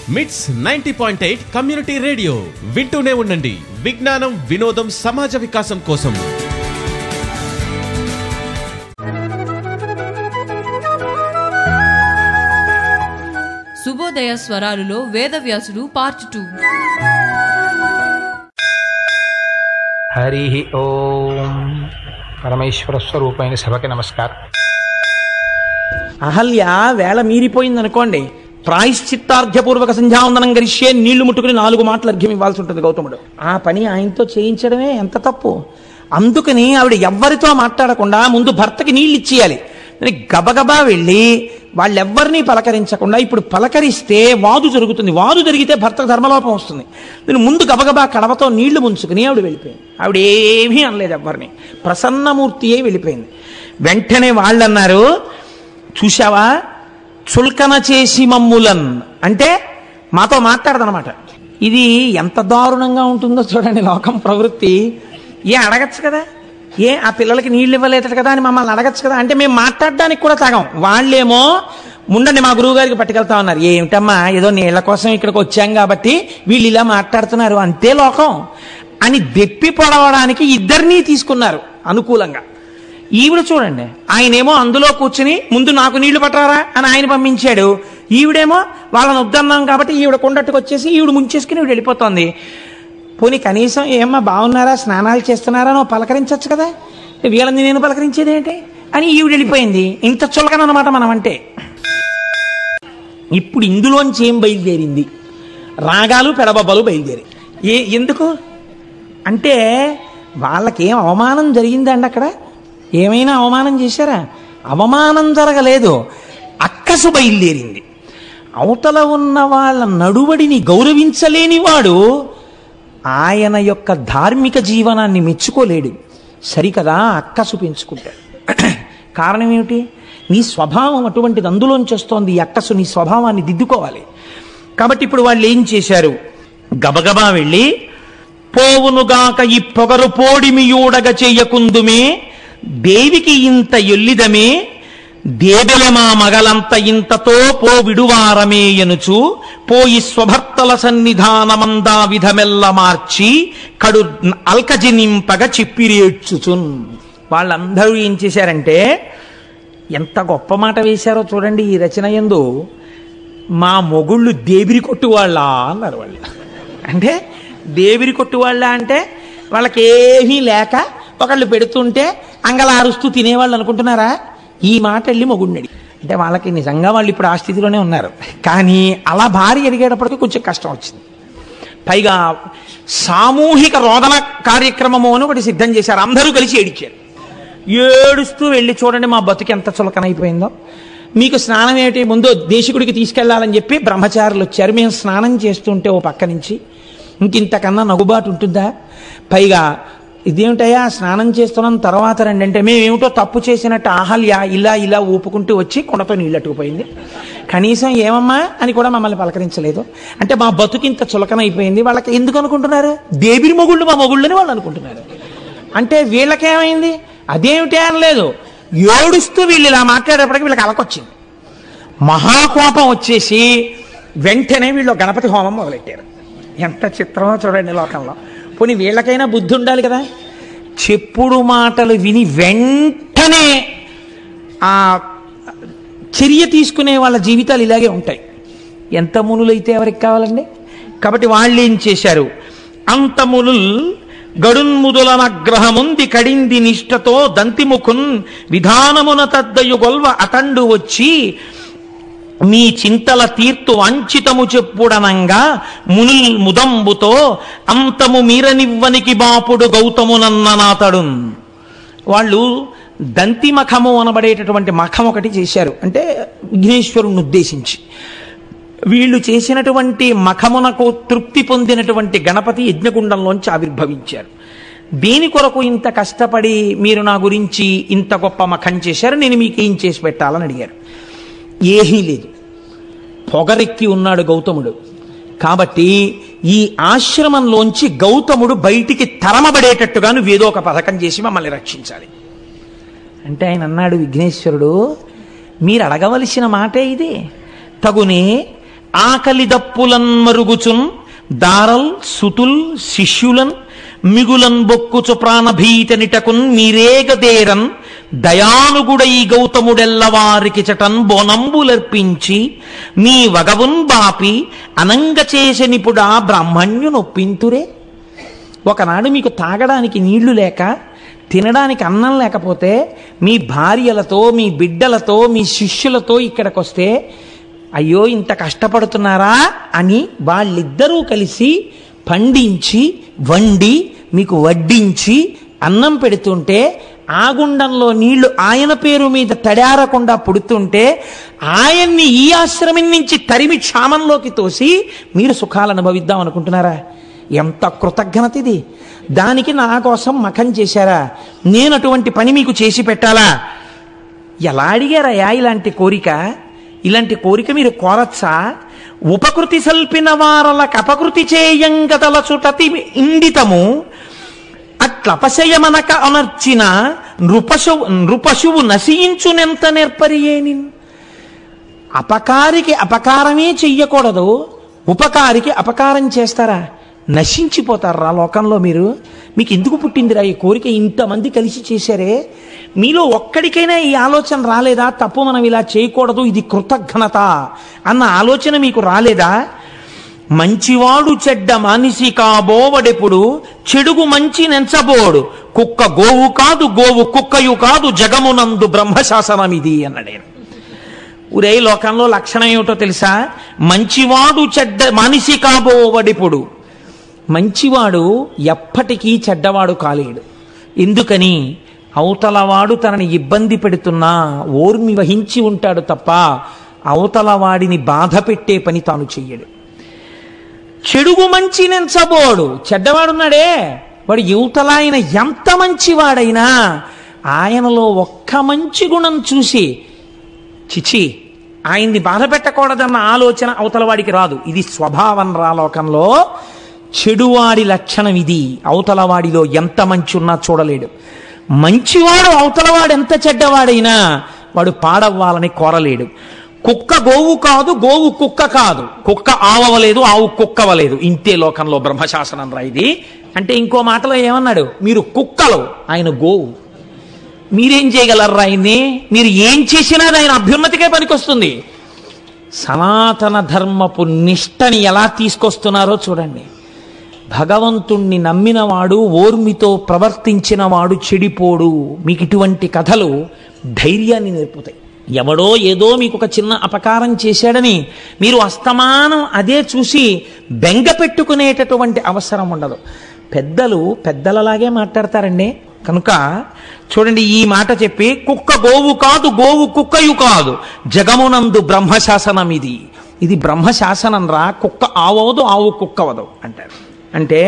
మిట్స్ ninety point eight community radio వింటూనే ఉండండి విజ్ఞానం వినోదం సమాజ వికాసం కోసం శుభోదయ స్వరాలులో వేదవ్యాసుడు పార్ట్ టూ హరి ఓం పరమేశ్వర స్వరూపమైన సభకి నమస్కారం అహల్య వేళ మీరిపోయింది అనుకోండి ప్రాయశ్చిత్తార్థపూర్వక సంధ్యావందనం గరిష్యే నీళ్లు ముట్టుకుని నాలుగు మాటలు అర్ఘ్యం ఇవ్వాల్సి ఉంటుంది గౌతముడు ఆ పని ఆయనతో చేయించడమే ఎంత తప్పు అందుకని ఆవిడ ఎవ్వరితో మాట్లాడకుండా ముందు భర్తకి నీళ్ళు ఇచ్చేయాలి మరి గబగబా వెళ్ళి వాళ్ళెవ్వరినీ పలకరించకుండా ఇప్పుడు పలకరిస్తే వాదు జరుగుతుంది వాదు జరిగితే భర్తకు ధర్మలోపం వస్తుంది నేను ముందు గబగబా కడవతో నీళ్లు ముంచుకుని ఆవిడ వెళ్ళిపోయింది ఆవిడ ఏమీ అనలేదు ఎవ్వరిని ప్రసన్నమూర్తి అయి వెళ్ళిపోయింది వెంటనే వాళ్ళు అన్నారు చూశావా చుల్కన చేసి మమ్ములన్ అంటే మాతో మాట్లాడదనమాట ఇది ఎంత దారుణంగా ఉంటుందో చూడండి లోకం ప్రవృత్తి ఏ అడగచ్చు కదా ఏ ఆ పిల్లలకి నీళ్ళు ఇవ్వలేదు కదా అని మమ్మల్ని అడగచ్చు కదా అంటే మేము మాట్లాడడానికి కూడా తాగం వాళ్ళేమో ముండండి మా గురువు గారికి పట్టుకెళ్తా ఉన్నారు ఏమిటమ్మా ఏదో నీళ్ల కోసం ఇక్కడికి వచ్చాం కాబట్టి వీళ్ళు ఇలా మాట్లాడుతున్నారు అంతే లోకం అని దెప్పి పొడవడానికి ఇద్దరినీ తీసుకున్నారు అనుకూలంగా ఈవిడ చూడండి ఆయనేమో అందులో కూర్చుని ముందు నాకు నీళ్లు పట్టరారా అని ఆయన పంపించాడు ఈవిడేమో వాళ్ళని వద్దన్నాం కాబట్టి ఈవిడ కొండట్టుకు వచ్చేసి ఈవిడ ముంచేసుకుని ఈవిడ వెళ్ళిపోతుంది పోనీ కనీసం ఏమ్మా బాగున్నారా స్నానాలు చేస్తున్నారా నువ్వు పలకరించవచ్చు కదా వీళ్ళని నేను పలకరించేది ఏంటి అని ఈవిడ వెళ్ళిపోయింది ఇంత చులకనమాట మనం అంటే ఇప్పుడు ఇందులోంచి ఏం బయలుదేరింది రాగాలు పెడబబ్బలు బయలుదేరి ఏ ఎందుకు అంటే వాళ్ళకేం అవమానం జరిగిందండి అక్కడ ఏమైనా అవమానం చేశారా అవమానం జరగలేదు అక్కసు బయలుదేరింది అవతల ఉన్న వాళ్ళ నడువడిని గౌరవించలేని వాడు ఆయన యొక్క ధార్మిక జీవనాన్ని మెచ్చుకోలేడు సరికదా అక్కసు పెంచుకుంటాడు కారణం ఏమిటి నీ స్వభావం అటువంటిది అందులోంచి వస్తోంది ఈ అక్కసు నీ స్వభావాన్ని దిద్దుకోవాలి కాబట్టి ఇప్పుడు వాళ్ళు ఏం చేశారు గబగబా వెళ్ళి పోవునుగాక ఈ పొగరు పోడిమియూడగ చెయ్యకుందుమే దేవికి ఇంత ఎల్లిదమే దేబెలమా మగలంత ఇంతతో పో విడువారమే ఎనుచు పోయి స్వభర్తల సన్నిధానమందా విధమెల్ల మార్చి కడు అల్కజి నింపగ చిప్పిరేడ్చుచున్ వాళ్ళందరూ ఏం చేశారంటే ఎంత గొప్ప మాట వేశారో చూడండి ఈ రచన ఎందు మా మొగుళ్ళు దేవిరి కొట్టు వాళ్ళ అన్నారు వాళ్ళు అంటే దేవిరి కొట్టు వాళ్ళ అంటే వాళ్ళకి ఏమీ లేక ఒకళ్ళు పెడుతుంటే అంగలారుస్తూ తినేవాళ్ళు అనుకుంటున్నారా ఈ మాట వెళ్ళి మొగుడినడి అంటే వాళ్ళకి నిజంగా వాళ్ళు ఇప్పుడు ఆ స్థితిలోనే ఉన్నారు కానీ అలా భార్య అడిగేటప్పటికి కొంచెం కష్టం వచ్చింది పైగా సామూహిక రోదన కార్యక్రమము అని ఒకటి సిద్ధం చేశారు అందరూ కలిసి ఏడిచారు ఏడుస్తూ వెళ్ళి చూడండి మా బతుకు ఎంత చులకనైపోయిందో మీకు స్నానం ఏమిటి ముందు దేశికుడికి తీసుకెళ్లాలని చెప్పి బ్రహ్మచారులు వచ్చారు మేము స్నానం చేస్తుంటే ఓ పక్క నుంచి ఇంకింతకన్నా నగుబాటు ఉంటుందా పైగా ఇదేమిటయ్యా స్నానం చేస్తున్నాం తర్వాత రండి అంటే మేమేమిటో తప్పు చేసినట్టు ఆహల్య ఇలా ఇలా ఊపుకుంటూ వచ్చి కుండతో నీళ్ళట్టుకుపోయింది కనీసం ఏమమ్మా అని కూడా మమ్మల్ని పలకరించలేదు అంటే మా బతుకింత చులకనైపోయింది వాళ్ళకి ఎందుకు అనుకుంటున్నారు దేవిరి మొగుళ్ళు మా మొగుళ్ళని వాళ్ళు అనుకుంటున్నారు అంటే వీళ్ళకేమైంది అదేమిటి అనలేదు ఏడుస్తూ వీళ్ళు ఇలా మాట్లాడేప్పటికి వీళ్ళకి అలకొచ్చింది మహాకోపం వచ్చేసి వెంటనే వీళ్ళు గణపతి హోమం మొదలెట్టారు ఎంత చిత్రమో చూడండి లోకంలో పోనీ వీళ్ళకైనా బుద్ధి ఉండాలి కదా చెప్పుడు మాటలు విని వెంటనే ఆ చర్య తీసుకునే వాళ్ళ జీవితాలు ఇలాగే ఉంటాయి ఎంత మునులైతే ఎవరికి కావాలండి కాబట్టి వాళ్ళు ఏం చేశారు అంత మునుల్ గడున్ముదులన గ్రహముంది కడింది నిష్టతో దంతిముఖున్ విధానమున తద్దయు గొల్వ అతండు వచ్చి మీ చింతల తీర్తు అంచితము చెప్పుడనంగా మునుల్ ముదంబుతో అంతము మీరనివ్వనికి బాపుడు గౌతమునన్ననాతడు వాళ్ళు దంతి మఖము అనబడేటటువంటి మఖం ఒకటి చేశారు అంటే విఘ్నేశ్వరుణ్ణి ఉద్దేశించి వీళ్ళు చేసినటువంటి మఖమునకు తృప్తి పొందినటువంటి గణపతి యజ్ఞగుండంలోంచి ఆవిర్భవించారు దేని కొరకు ఇంత కష్టపడి మీరు నా గురించి ఇంత గొప్ప మఖం చేశారు నేను మీకు ఏం చేసి పెట్టాలని అడిగారు ఏమీ లేదు పొగరెక్కి ఉన్నాడు గౌతముడు కాబట్టి ఈ ఆశ్రమంలోంచి గౌతముడు బయటికి తరమబడేటట్టుగా నువ్వు ఏదో ఒక పథకం చేసి మమ్మల్ని రక్షించాలి అంటే ఆయన అన్నాడు విఘ్నేశ్వరుడు మీరు అడగవలసిన మాటే ఇది తగునే ఆకలి దప్పులన్ మరుగుచున్ దారల్ సుతుల్ శిష్యులన్ మిగులన్ బొక్కుచు ప్రాణభీతనిటకున్ మీరేగదేరన్ దయానుగుడై గౌతముడెల్లవారికి చటన్ బోనంబులర్పించి మీ వగవున్ బాపి అనంగ చేసనిపుడా బ్రాహ్మణ్యునొప్పింతురే ఒకనాడు మీకు తాగడానికి నీళ్లు లేక తినడానికి అన్నం లేకపోతే మీ భార్యలతో మీ బిడ్డలతో మీ శిష్యులతో ఇక్కడికి వస్తే అయ్యో ఇంత కష్టపడుతున్నారా అని వాళ్ళిద్దరూ కలిసి పండించి వండి మీకు వడ్డించి అన్నం పెడుతుంటే ఆ గుండంలో నీళ్లు ఆయన పేరు మీద తడారకుండా పుడుతుంటే ఆయన్ని ఈ ఆశ్రమం నుంచి తరిమి క్షామంలోకి తోసి మీరు సుఖాలు అనుభవిద్దాం అనుకుంటున్నారా ఎంత కృతజ్ఞత ఇది దానికి నా కోసం మఖం చేశారా నేను అటువంటి పని మీకు చేసి పెట్టాలా ఎలా అడిగారయ్యా ఇలాంటి కోరిక ఇలాంటి కోరిక మీరు కోరచ్చా ఉపకృతి సల్పిన వారలకు అపకృతి చేయంగదల చుటతి ఇండితము అట్లపశయమనక అనర్చిన నృపశువు నృపశువు నశించునెంత నేర్పరియేని అపకారికి అపకారమే చెయ్యకూడదు ఉపకారికి అపకారం చేస్తారా నశించిపోతారా లోకంలో మీరు మీకు ఎందుకు పుట్టిందిరా ఈ కోరిక ఇంతమంది కలిసి చేశారే మీలో ఒక్కడికైనా ఈ ఆలోచన రాలేదా తప్పు మనం ఇలా చేయకూడదు ఇది కృతజ్ఞత అన్న ఆలోచన మీకు రాలేదా మంచివాడు చెడ్డ మానిసి కాబోవడెప్పుడు చెడుగు మంచి నెంచబోడు కుక్క గోవు కాదు గోవు కుక్కయు కాదు జగమునందు బ్రహ్మశాసనం ఇది అన్నాడు ఆయన ఊరే లోకంలో లక్షణం ఏమిటో తెలుసా మంచివాడు చెడ్డ మనిషి కాబోవడిపుడు మంచివాడు ఎప్పటికీ చెడ్డవాడు కాలేడు ఎందుకని అవతలవాడు తనని ఇబ్బంది పెడుతున్నా ఓర్మి వహించి ఉంటాడు తప్ప అవతలవాడిని బాధ పెట్టే పని తాను చెయ్యడు చెడుగు మంచి నెంచబోడు చెడ్డవాడున్నాడే వాడు యువతల ఆయన ఎంత మంచివాడైనా ఆయనలో ఒక్క మంచి గుణం చూసి చిచి ఆయన్ని బాధ పెట్టకూడదన్న ఆలోచన అవతలవాడికి రాదు ఇది స్వభావం రా లోకంలో చెడువాడి లక్షణం ఇది అవతలవాడిలో ఎంత మంచి ఉన్నా చూడలేడు మంచివాడు అవతలవాడు ఎంత చెడ్డవాడైనా వాడు పాడవ్వాలని కోరలేడు కుక్క గోవు కాదు గోవు కుక్క కాదు కుక్క ఆవవలేదు ఆవు కుక్కవలేదు ఇంతే లోకంలో బ్రహ్మశాసనం రా ఇది అంటే ఇంకో మాటలో ఏమన్నాడు మీరు కుక్కలు ఆయన గోవు మీరేం చేయగలరు ఆయన్ని మీరు ఏం చేసినా అది ఆయన అభ్యున్నతికే పనికొస్తుంది సనాతన ధర్మపు నిష్టని ఎలా తీసుకొస్తున్నారో చూడండి భగవంతుణ్ణి నమ్మినవాడు ఓర్మితో ప్రవర్తించినవాడు చెడిపోడు మీకు ఇటువంటి కథలు ధైర్యాన్ని నేర్పుతాయి ఎవడో ఏదో మీకు ఒక చిన్న అపకారం చేశాడని మీరు అస్తమానం అదే చూసి బెంగ పెట్టుకునేటటువంటి అవసరం ఉండదు పెద్దలు పెద్దలలాగే మాట్లాడతారండి కనుక చూడండి ఈ మాట చెప్పి కుక్క గోవు కాదు గోవు కుక్కయు కాదు జగమునందు బ్రహ్మశాసనం ఇది ఇది బ్రహ్మశాసనం రా కుక్క ఆవవదు ఆవు కుక్కవదు అంటారు అంటే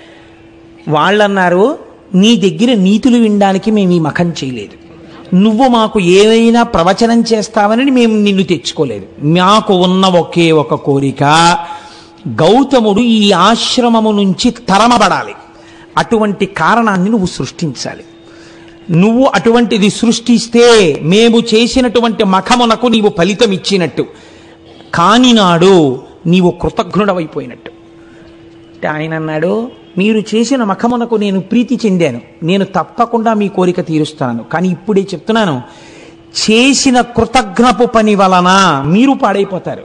వాళ్ళన్నారు నీ దగ్గర నీతులు వినడానికి మేము ఈ మఖం చేయలేదు నువ్వు మాకు ఏమైనా ప్రవచనం చేస్తావని మేము నిన్ను తెచ్చుకోలేదు మాకు ఉన్న ఒకే ఒక కోరిక గౌతముడు ఈ ఆశ్రమము నుంచి తరమబడాలి అటువంటి కారణాన్ని నువ్వు సృష్టించాలి నువ్వు అటువంటిది సృష్టిస్తే మేము చేసినటువంటి మఖమునకు నీవు ఫలితం ఇచ్చినట్టు కాని నాడు నీవు కృతజ్ఞుడవైపోయినట్టు అంటే ఆయన అన్నాడు మీరు చేసిన మఖమునకు నేను ప్రీతి చెందాను నేను తప్పకుండా మీ కోరిక తీరుస్తాను కానీ ఇప్పుడే చెప్తున్నాను చేసిన కృతజ్ఞపు పని వలన మీరు పాడైపోతారు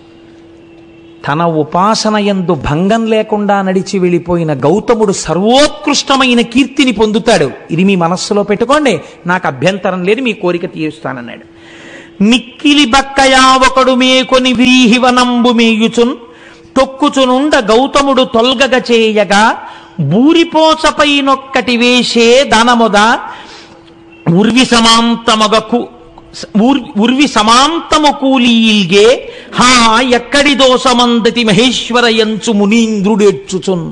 తన ఉపాసన యందు భంగం లేకుండా నడిచి వెళ్ళిపోయిన గౌతముడు సర్వోత్కృష్టమైన కీర్తిని పొందుతాడు ఇది మీ మనస్సులో పెట్టుకోండి నాకు అభ్యంతరం లేదు మీ కోరిక తీరుస్తానన్నాడు మిక్కిలి బక్కయా ఒకడు మేకొని వ్రీహివనంబు మేయుచున్ తొక్కుచునుండ గౌతముడు తొల్గగ చేయగా బూరిపోచపై నొక్కటి వేసే దానముద ఉర్వి సమాంతమగకు ఊర్- ఉర్వి సమాంతము కూలీల్గే హా ఎక్కడి దోషమందతి మహేశ్వర యంచు మునీంద్రుడేడ్చుచున్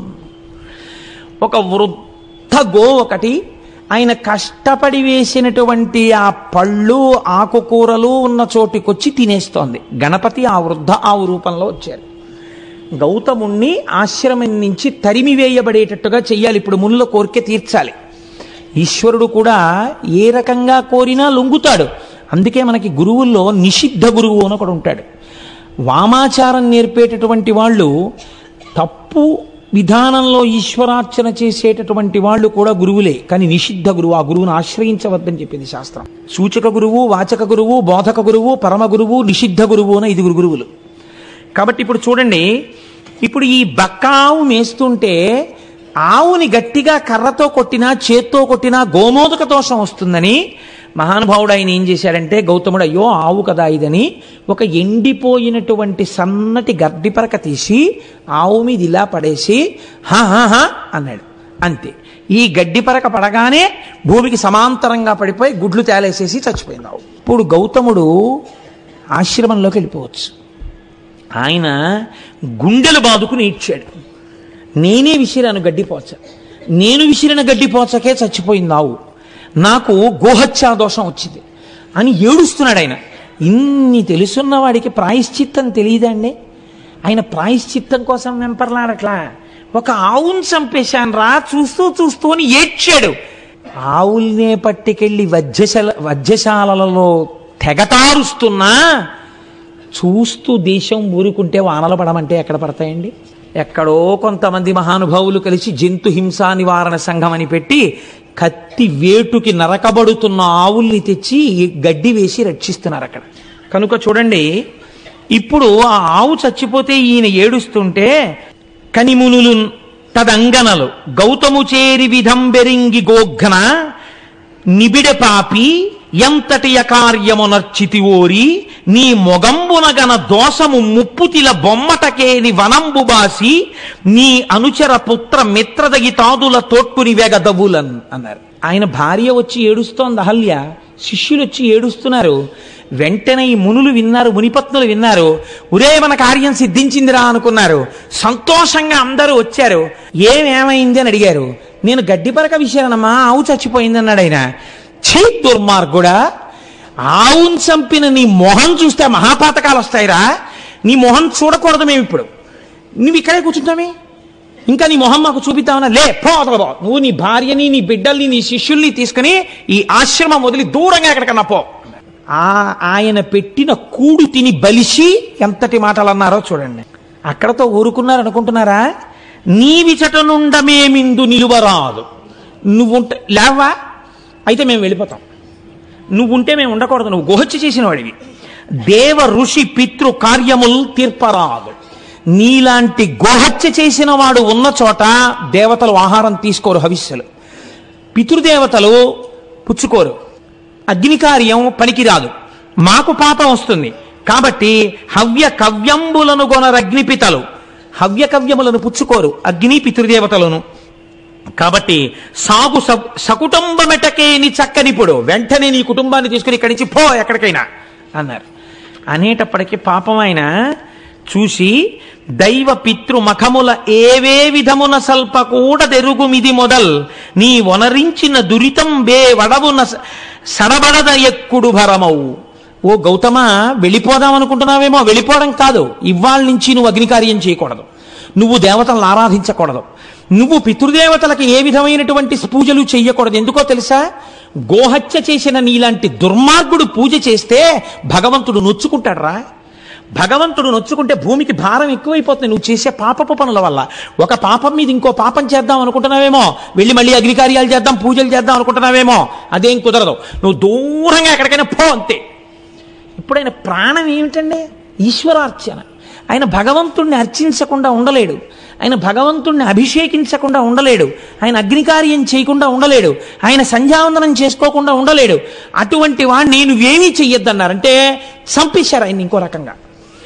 ఒక వృద్ధ గో ఒకటి ఆయన కష్టపడి వేసినటువంటి ఆ పళ్ళు ఆకుకూరలు ఉన్న చోటికొచ్చి తినేస్తోంది గణపతి ఆ వృద్ధ ఆవు రూపంలో వచ్చారు గౌతముణ్ణి ఆశ్రమం నుంచి తరిమి వేయబడేటట్టుగా చెయ్యాలి ఇప్పుడు మునుల కోరిక తీర్చాలి ఈశ్వరుడు కూడా ఏ రకంగా కోరినా లొంగుతాడు అందుకే మనకి గురువుల్లో నిషిద్ధ గురువు అని ఒకడు ఉంటాడు వామాచారం నేర్పేటటువంటి వాళ్ళు తప్పు విధానంలో ఈశ్వరార్చన చేసేటటువంటి వాళ్ళు కూడా గురువులే కానీ నిషిద్ధ గురువు ఆ గురువును ఆశ్రయించవద్దని చెప్పింది శాస్త్రం సూచక గురువు వాచక గురువు బోధక గురువు పరమ గురువు నిషిద్ధ గురువు అని ఐదుగురు గురువులు కాబట్టి ఇప్పుడు చూడండి ఇప్పుడు ఈ బక్కావు మేస్తుంటే ఆవుని గట్టిగా కర్రతో కొట్టినా చేత్తో కొట్టినా గోమోదక దోషం వస్తుందని మహానుభావుడు ఆయన ఏం చేశాడంటే గౌతముడు అయ్యో ఆవు కదా ఇదని ఒక ఎండిపోయినటువంటి సన్నటి గడ్డిపరక తీసి ఆవు మీద ఇలా పడేసి హా హా హా అన్నాడు అంతే ఈ గడ్డిపరక పడగానే భూమికి సమాంతరంగా పడిపోయి గుడ్లు తేలేసేసి చచ్చిపోయింది ఆవు ఇప్పుడు గౌతముడు ఆశ్రమంలోకి వెళ్ళిపోవచ్చు ఆయన గుండెలు బాదుకుని ఇచ్చాడు నేనే విసిరాను గడ్డిపోచ నేను విసిరిన గడ్డిపోచకే చచ్చిపోయింది ఆవు నాకు గోహత్యా దోషం వచ్చింది అని ఏడుస్తున్నాడు ఆయన ఇన్ని తెలుసున్న వాడికి ప్రాయశ్చిత్తం తెలియదండి ఆయన ప్రాయశ్చిత్తం కోసం వెంపర్లాడట్లా ఒక ఆవును చంపేశాను రా చూస్తూ చూస్తూ అని ఏడ్చాడు ఆవుల్నే పట్టుకెళ్ళి వజ్రశాల వజ్రశాలలలో తెగతారుస్తున్నా చూస్తూ దేశం ఊరుకుంటే వానలు పడమంటే ఎక్కడ పడతాయండి ఎక్కడో కొంతమంది మహానుభావులు కలిసి జంతు హింసా నివారణ సంఘం అని పెట్టి కత్తి వేటుకి నరకబడుతున్న ఆవుల్ని తెచ్చి ఈ గడ్డి వేసి రక్షిస్తున్నారు అక్కడ కనుక చూడండి ఇప్పుడు ఆ ఆవు చచ్చిపోతే ఈయన ఏడుస్తుంటే కనిమునులు తదంగనలు గౌతము చేరి విధంబెరింగి గోఘ్న నిబిడ పాపి ఎంతటి కార్యమునర్చితి ఓరి నీ మొగంబునగన దోషము ముప్పుతిల బొమ్మటకేని వనంబు బాసి నీ అనుచర పుత్ర మిత్రదగి తాదుల తోట్పుని వెగదవులన్ అన్నారు ఆయన భార్య వచ్చి ఏడుస్తోంది అహల్య శిష్యులు వచ్చి ఏడుస్తున్నారు వెంటనే ఈ మునులు విన్నారు మునిపత్నులు విన్నారు ఉరే మన కార్యం సిద్ధించిందిరా అనుకున్నారు సంతోషంగా అందరూ వచ్చారు ఏమేమైంది అని అడిగారు నేను గడ్డిపరక విషయానమ్మా ఆవు చచ్చిపోయింది అన్నాడు ఆయన ఛీ దుర్మార్గుడా ఆవును చంపిన నీ మొహం చూస్తే మహాపాతకాలు వస్తాయిరా నీ మొహం చూడకూడదు మేము ఇప్పుడు నువ్వు ఇక్కడే కూర్చుంటామే ఇంకా నీ మొహం మాకు చూపిద్దామన్నా లే పోదలబో నువ్వు నీ భార్యని నీ బిడ్డల్ని నీ శిష్యుల్ని తీసుకుని ఈ ఆశ్రమం వదిలి దూరంగా ఎక్కడికన్నా పో ఆ ఆయన పెట్టిన కూడు తిని బలిసి ఎంతటి మాటలు అన్నారో చూడండి అక్కడతో ఊరుకున్నారు అనుకుంటున్నారా నీ విచట నుండమేమిందు నిలువరాదు నువ్వుంటే లేవా అయితే మేము వెళ్ళిపోతాం నువ్వుంటే మేము ఉండకూడదు నువ్వు గుహత్య చేసిన వాడివి దేవ ఋషి పితృ కార్యములు తీర్పరాదు నీలాంటి గోహత్య చేసిన వాడు ఉన్న చోట దేవతలు ఆహారం తీసుకోరు హవిస్సులు పితృదేవతలు పుచ్చుకోరు అగ్ని కార్యం పనికిరాదు మాకు పాపం వస్తుంది కాబట్టి హవ్య కవ్యంబులను గొనరగ్నిపితలు హవ్య కవ్యములను పుచ్చుకోరు అగ్ని పితృదేవతలను కాబట్టి సాగు స- సకుటుంబమెటకేని చక్కనిప్పుడు వెంటనే నీ కుటుంబాన్ని తీసుకుని ఇక్కడి నుంచి పో ఎక్కడికైనా అన్నారు అనేటప్పటికీ పాపం ఆయన చూసి దైవ పితృ మఖముల ఏవే విధమున సల్ప కూడా తెరుగుమిది మొదల్ నీ వనరించిన దురితం బే వడవున స- సడబడద ఎక్కుడు భరమవు ఓ గౌతమ వెళ్ళిపోదాం అనుకుంటున్నావేమో వెళ్ళిపోవడం కాదు ఇవాళ నుంచి నువ్వు అగ్నికార్యం చేయకూడదు నువ్వు దేవతలను ఆరాధించకూడదు నువ్వు పితృదేవతలకు ఏ విధమైనటువంటి పూజలు చెయ్యకూడదు ఎందుకో తెలుసా గోహత్య చేసిన నీలాంటి దుర్మార్గుడు పూజ చేస్తే భగవంతుడు నొచ్చుకుంటాడ్రా భగవంతుడు నొచ్చుకుంటే భూమికి భారం ఎక్కువైపోతుంది నువ్వు చేసే పాపపు పనుల వల్ల ఒక పాపం మీద ఇంకో పాపం చేద్దాం అనుకుంటున్నావేమో వెళ్ళి మళ్ళీ అగ్నికార్యాలు చేద్దాం పూజలు చేద్దాం అనుకుంటున్నావేమో అదేం కుదరదు నువ్వు దూరంగా ఎక్కడికైనా పో అంతే ఇప్పుడు ఆయన ప్రాణం ఏమిటండి ఈశ్వరార్చన ఆయన భగవంతుణ్ణి అర్చించకుండా ఉండలేడు ఆయన భగవంతుణ్ణి అభిషేకించకుండా ఉండలేడు ఆయన అగ్నికార్యం చేయకుండా ఉండలేడు ఆయన సంధ్యావందనం చేసుకోకుండా ఉండలేడు అటువంటి వాడిని నువ్వేమీ చెయ్యొద్దన్నారంటే చంపేశారు ఆయన ఇంకో రకంగా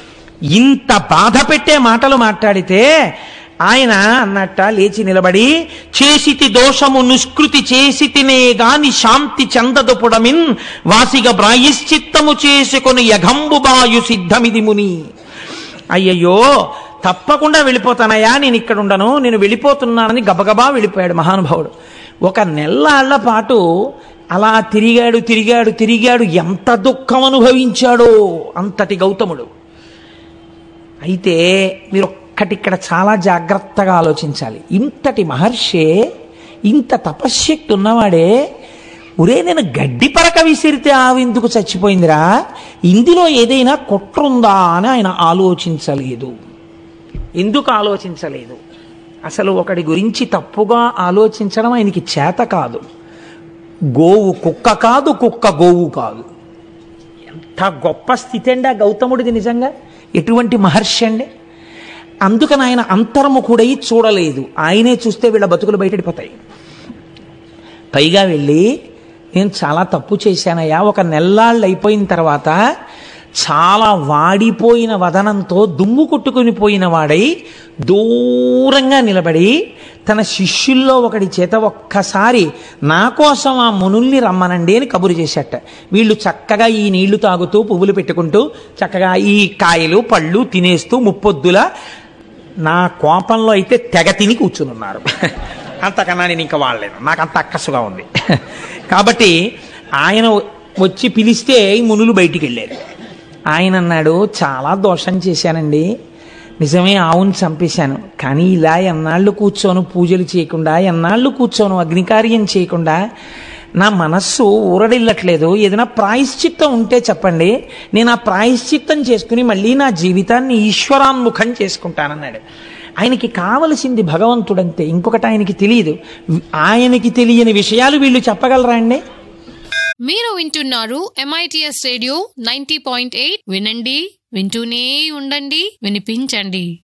ఇంత బాధ పెట్టే మాటలు మాట్లాడితే ఆయన అన్నట్ట లేచి నిలబడి చేసితి దోషము నిష్కృతి చేసితినే గాని శాంతి చందదు పుడమిన్ వాసిగ ప్రాయశ్చిత్తము చేసుకొని యఘంబు బాయు సిద్ధమిది ముని అయ్యయ్యో తప్పకుండా వెళ్ళిపోతానయ్యా నేను ఇక్కడ ఉండను నేను వెళ్ళిపోతున్నానని గబగబా వెళ్ళిపోయాడు మహానుభావుడు ఒక నెల్లాళ్ల పాటు అలా తిరిగాడు తిరిగాడు తిరిగాడు ఎంత దుఃఖం అనుభవించాడో అంతటి గౌతముడు అయితే మీరు ఒక్కటి ఇక్కడ చాలా జాగ్రత్తగా ఆలోచించాలి ఇంతటి మహర్షే ఇంత తపశ్శక్తి ఉన్నవాడే ఒరే నేను గడ్డి పరక విసిరితే ఆవు ఎందుకు చచ్చిపోయిందిరా ఇందులో ఏదైనా కుట్రుందా అని ఆయన ఆలోచించలేదు ఎందుకు ఆలోచించలేదు అసలు ఒకడి గురించి తప్పుగా ఆలోచించడం ఆయనకి చేత కాదు గోవు కుక్క కాదు కుక్క గోవు కాదు ఎంత గొప్ప స్థితి అండి ఆ గౌతముడిది నిజంగా ఎటువంటి మహర్షి అండి అందుకని ఆయన అంతర్ముఖుడై చూడలేదు ఆయనే చూస్తే వీళ్ళ బతుకులు బయటడిపోతాయి పైగా వెళ్ళి నేను చాలా తప్పు చేశానయ్యా ఒక నెల్లాళ్ళు అయిపోయిన తర్వాత చాలా వాడిపోయిన వదనంతో దుమ్ము కొట్టుకుని పోయిన వాడై దూరంగా నిలబడి తన శిష్యుల్లో ఒకడి చేత ఒక్కసారి నా కోసం ఆ మునుల్ని రమ్మనండి అని కబురు చేశాట వీళ్ళు చక్కగా ఈ నీళ్లు తాగుతూ పువ్వులు పెట్టుకుంటూ చక్కగా ఈ కాయలు పళ్ళు తినేస్తూ ముప్పొద్దుల నా కోపంలో అయితే తెగ తిని కూర్చుని ఉన్నారు అంతకన్నా నేను ఇంకా వాడలేను నాకు అంత అక్కసుగా ఉంది కాబట్టి ఆయన వచ్చి పిలిస్తే ఈ మునులు బయటికి వెళ్ళారు ఆయన అన్నాడు చాలా దోషం చేశానండి నిజమే ఆవుని చంపేశాను కానీ ఇలా ఎన్నాళ్ళు కూర్చోను పూజలు చేయకుండా ఎన్నాళ్ళు కూర్చోను అగ్నికార్యం చేయకుండా నా మనస్సు ఊరడిల్లట్లేదు ఏదైనా ప్రాయశ్చిత్తం ఉంటే చెప్పండి నేను ఆ ప్రాయశ్చిత్తం చేసుకుని మళ్ళీ నా జీవితాన్ని ఈశ్వరాన్ముఖం చేసుకుంటానన్నాడు ఆయనకి కావలసింది భగవంతుడంతే ఇంకొకటి ఆయనకి తెలియదు ఆయనకి తెలియని విషయాలు వీళ్ళు చెప్పగలరా అండి మీరు వింటున్నారు MITS radio ninety point eight వినండి వింటూనే ఉండండి వినిపించండి